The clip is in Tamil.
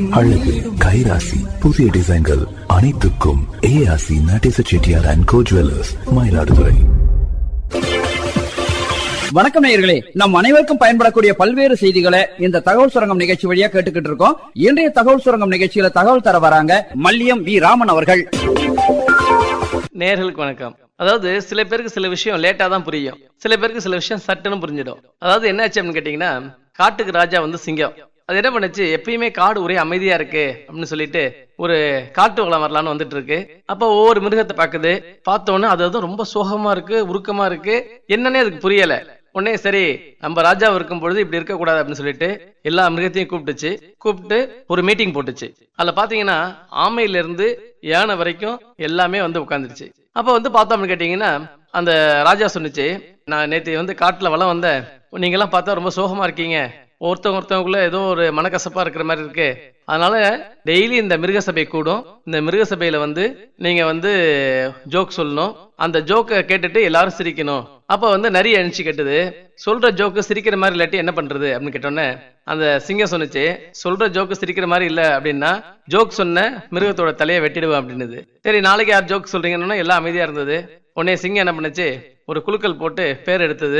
அழகு கைராசி புதிய டிசைன்கள் அனைத்துக்கும் ஏஆசி Natesa Chettiar and co jewellers Mayiladuthurai வணக்கம் நேயர்களே நம் அனைவருக்கும் பயன்படக்கூடிய பல்வேறு செய்திகளை இந்த தகவல் சுரங்கம் நிகழ்ச்சி வழியா கேட்டுக்கிட்டு இருக்கோம் இன்றைய தகவல் சுரங்கம் நிகழ்ச்சியில தகவல் தர வராங்க மல்லியம் வி ராமன் அவர்கள் நேர்களுக்கு வணக்கம் அதாவது சில பேருக்கு சில விஷயம் லேட்டா தான் புரியும் சில பேருக்கு சில விஷயம் சட்டுன்னு புரிஞ்சிடும் அதாவது என்னாச்சு அப்படின்னு கேட்டீங்கன்னா காட்டுக்கு ராஜா வந்து சிங்கம் அது என்ன பண்ணுச்சு எப்பயுமே காடு ஒரே அமைதியா இருக்கு அப்படின்னு சொல்லிட்டு ஒரு காட்டு வளம் வரலான்னு வந்துட்டு இருக்கு அப்ப ஒவ்வொரு மிருகத்தை பாக்குது பார்த்த உடனே அது வந்து ரொம்ப சோகமா இருக்கு உருக்கமா இருக்கு என்னன்னே அதுக்கு புரியல உடனே சரி நம்ம ராஜா இருக்கும் பொழுது இப்படி இருக்க கூடாது அப்படின்னு சொல்லிட்டு எல்லா மிருகத்தையும் கூப்பிட்டுச்சு கூப்பிட்டு ஒரு மீட்டிங் போட்டுச்சு அதுல பாத்தீங்கன்னா ஆமையில இருந்து யானை வரைக்கும் எல்லாமே வந்து உட்காந்துருச்சு அப்ப வந்து பார்த்தோம் அப்படின்னு கேட்டீங்கன்னா அந்த ராஜா சொன்னுச்சு நான் நேத்து வந்து காட்டுல வளம் வந்தேன் நீங்க எல்லாம் பார்த்தா ரொம்ப சோகமா இருக்கீங்க ஒருத்தவங்க ஒருத்தவங்களுக்குள்ள ஏதோ ஒரு மனக்கசப்பா இருக்கிற மாதிரி இருக்கு அதனால டெய்லி இந்த மிருக சபை கூடும் இந்த மிருக சபையில வந்து நீங்க வந்து ஜோக் சொல்லணும் அந்த ஜோக்கை கேட்டுட்டு எல்லாரும் சிரிக்கணும் அப்ப வந்து நிறைய எழுச்சி கட்டுது சொல்ற ஜோக்கு சிரிக்கிற மாதிரி இல்லாட்டி என்ன பண்றது அப்படின்னு கேட்டோன்னே அந்த சிங்கம் சொன்னுச்சு சொல்ற ஜோக்கு சிரிக்கிற மாதிரி இல்ல அப்படின்னா ஜோக் சொன்ன மிருகத்தோட தலையை வெட்டிடுவேன் அப்படின்னுது சரி நாளைக்கு யார் ஜோக் சொல்றீங்கன்னா எல்லாம் அமைதியா இருந்தது உடனே சிங்கம் என்ன பண்ணுச்சு ஒரு குலுக்கல் போட்டு பேர் எடுத்தது